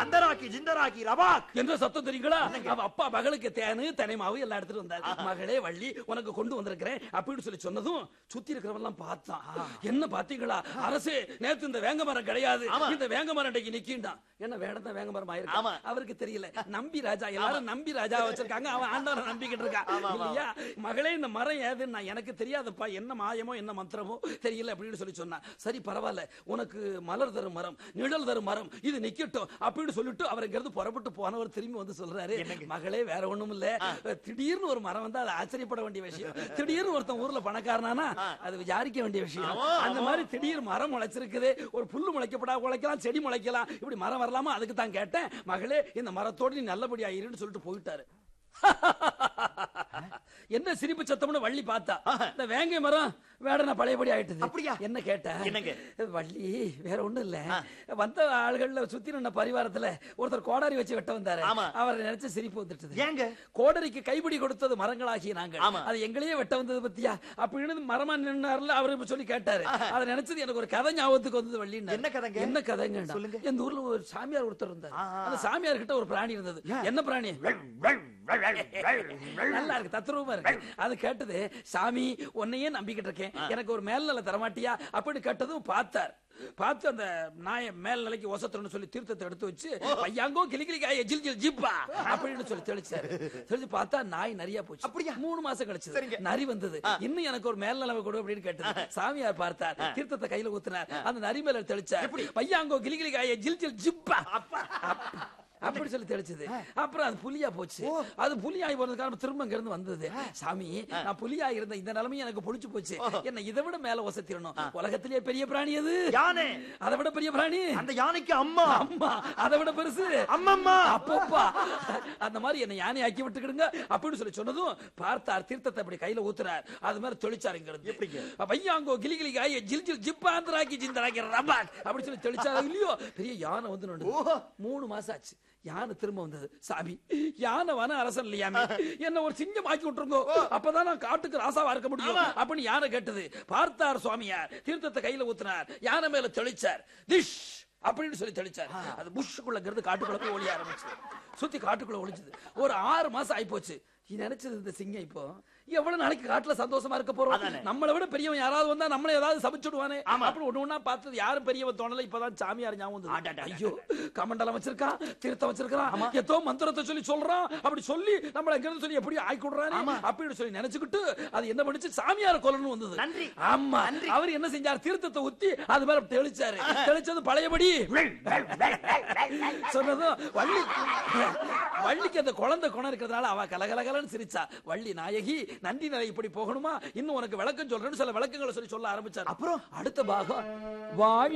அந்தராக்கி ஜிந்தராக்கி ரபாக் என்ற சத்தம் தெரியுங்களா அவ அப்பா மகளுக்கு தேனு தனிமாவு எல்லாம் எடுத்துட்டு வந்தார் மகளே வள்ளி உனக்கு கொண்டு வந்திருக்கிறேன் அப்படின்னு சொல்லி சொன்னதும் சுத்தி இருக்கிறவங்க எல்லாம் பார்த்தான் என்ன பாத்தீங்களா அரசே நேத்து இந்த வேங்க மரம் கிடையாது ஆமா. இந்த வேங்க மரம் இன்னைக்கு நிக்கின்றான் என்ன வேடம் தான் வேங்க மரம் ஆமா. ஆயிருக்கு அவருக்கு தெரியல நம்பி ராஜா எல்லாரும் நம்பி ராஜா வச்சிருக்காங்க அவன் ஆண்டவரை நம்பிக்கிட்டு இருக்கான் ஆமா, ஆமா. இல்லையா மகளே இந்த மரம் ஏதுன்னு நான் எனக்கு தெரியாதப்பா என்ன மாயமோ என்ன மந்திரமோ தெரியல அப்படின்னு சொல்லி சொன்னான் சரி பரவாயில்ல உனக்கு மலர் தரும் மரம் நிழல் தரும் மரம் இது நிக்கட்டும் அப்படின்னு சொல்லிட்டு அவர் இங்கிருந்து புறப்பட்டு போனவர் திரும்பி வந்து சொல்றாரு மகளே வேற ஒண்ணும் இல்ல திடீர்னு ஒரு மரம் வந்து அது ஆச்சரியப்பட வேண்டிய விஷயம் திடீர்னு ஒருத்தன் ஊர்ல பணக்காரனானா அது விசாரிக்க வேண்டிய விஷயம் அந்த மாதிரி திடீர் மரம் முளைச்சிருக்குது ஒரு புல்லு முளைக்கப்படா முளைக்கலாம் செடி முளைக்கலாம் இப்படி மரம் வரலாமா அதுக்கு தான் கேட்டேன் மகளே இந்த மரத்தோடு நீ நல்லபடியா இருன்னு சொல்லிட்டு போயிட்டாரு என்ன சிரிப்பு சத்தம்னு வள்ளி பார்த்தா இந்த வேங்கை மரம் வேடனா பழையபடி ஆயிட்டுது அப்படியா? என்ன கேட்ட என்னங்க? வள்ளி வேற ஒண்ணும் இல்ல வந்த ஆளுகள்ல சுத்தி நின்ன பரிவாரத்துல ஒருத்தர் கோடாரி வச்சு வெட்ட வந்தாரு ஆமா. அவரை நினைச்சு சிரிப்பு வந்துட்டுது ஏங்க கோடரிக்கு கைப்பிடி கொடுத்தது மரங்களாகிய நாங்கள் ஆமா. அது எங்களையே வெட்ட வந்தது பத்தியா அப்படின்னு மரமா நின்னார்ல அவரு இப்ப சொல்லி கேட்டாரு அதை நினைச்சது எனக்கு ஒரு கதை ஞாபகத்துக்கு வந்தது வள்ளி என்ன கதைங்க? என்ன கதைங்க சொல்லுங்க. எந்த ஊர்ல ஒரு சாமியார் ஒருத்தர் இருந்தார் ஆ, ஆ. அந்த சாமியார் கிட்ட ஒரு பிராணி இருந்தது என்ன பிராணி நல்லா இருக்கு தத்ரூபமா இருக்கு அது கேட்டது சாமி உன்னையே நம்பிக்கிட்டு இருக்கேன் எனக்கு ஒரு மேல்நிலை தரமாட்டியா அப்படின்னு கேட்டதும் பார்த்தார் பார்த்து அந்த நாய மேல் நிலைக்கு ஒசத்தணும்னு சொல்லி தீர்த்தத்தை எடுத்து வச்சு பையாங்கோ கிளிகிளிக்காய ஜில் ஜில் ஜிப்பா அப்படின்னு சொல்லி தெளிச்சாரு தெளிச்சு பார்த்தா நாய் நிறைய போச்சு அப்படியா? மூணு மாசம் கழிச்சு சரிங்க. நரி வந்தது இன்னும் எனக்கு ஒரு மேல் நிலைமை கொடு அப்படின்னு கேட்டது சாமியார் பார்த்தார் தீர்த்தத்தை கையில ஊத்தினார் அந்த நரி மேல தெளிச்சார் பையாங்கோ கிளிகிளிக்காய ஜில் ஜில் ஜிப்பா அப்ப- அப்படி சொல்லி தெளிச்சது அப்புறம் அது புலியா போச்சு அது புலியாகி போனது காரணம் திரும்ப இங்க இருந்து வந்தது சாமி நான் புலியா இருந்த இந்த நிலைமை எனக்கு புடிச்சு போச்சு என்ன இதை விட மேல ஒசத்திரணும் உலகத்திலேயே பெரிய பிராணி அது யானை அதை விட பெரிய பிராணி அந்த யானைக்கு அம்மா அம்மா அதை விட பெருசு அம்மம்மா அப்பப்பா அந்த மாதிரி என்ன யானை ஆக்கி விட்டுக்கிடுங்க அப்படின்னு சொல்லி சொன்னதும் பார்த்தார் தீர்த்தத்தை அப்படி கையில ஊத்துறார் அது மாதிரி தெளிச்சார் இங்க இருந்து எப்படிங்க? பையாங்கோ கிளி கிளி காய ஜில் ஜில் ஜிப்பாந்திராக்கி ஜிந்தராக்கி ரபாக் அப்படி சொல்லி தெளிச்சாரா இல்லையோ பெரிய யானை வந்து நின்னுது. ஓஹோ. மூணு மாசம் ஆச்சு யானை திரும்ப வந்தது சாமி யானை வன அரசன் இல்லையாமே என்ன ஒரு சிங்கம் ஆக்கி விட்டுருங்கோ அப்பதான் நான் காட்டுக்கு ராசாவா இருக்க முடியும் அப்படின்னு யானை கேட்டது பார்த்தார் சுவாமியார் தீர்த்தத்தை கையில ஊத்தினார் யானை மேல தெளிச்சார் திஷ் அப்படின்னு சொல்லி தெளிச்சார் அது புஷ்ஷுக்குள்ள இருந்து காட்டுக்குள்ள போய் ஒளிய ஆரம்பிச்சு சுத்தி காட்டுக்குள்ள ஒளிஞ்சது ஒரு ஆறு மாசம் ஆயிப்போச்சு நீ நினைச்சது இந்த சிங்கம் இப்போ எவ்வளவு நாளைக்கு காட்டுல சந்தோஷமா இருக்க போறோம் அதானே. நம்மளை விட பெரியவன் யாராவது வந்தா நம்மள ஏதாவது சமைச்சுடுவானே ஆமா. அப்படி ஒண்ணு ஒண்ணா பார்த்தது யாரும் பெரியவன் தோணல இப்பதான் சாமியார் ஞாபகம் வந்தது. அடடடட. ஐயோ கமண்டலம் வச்சிருக்கான் தீர்த்தம் வச்சிருக்கான் ஏதோ மந்திரத்தை சொல்லி சொல்றான் அப்படி சொல்லி நம்மள எங்க இருந்து சொல்லி எப்படி ஆக்கி விடுறானே அப்படின்னு சொல்லி நினைச்சுக்கிட்டு அது என்ன பண்ணுச்சு சாமியார கொல்லணும் வந்தது நன்றி. ஆமா அவர் என்ன செஞ்சார் தீர்த்தத்தை ஊத்தி அது மேல தெளிச்சாரு தெளிச்சது பழையபடி சொன்னதும் வள்ளி வள்ளிக்கு அந்த குழந்தை குணம் இருக்கிறதுனால அவ கலகலகலன்னு சிரிச்சா வள்ளி நாயகி நன்றி நிலை இப்படி போகணுமா இன்னும் உனக்கு விளக்கம் சொல்றேன்னு சில விளக்கங்களை சொல்லி சொல்ல ஆரம்பிச்சார் அப்புறம்? அடுத்த பாகம் வாழி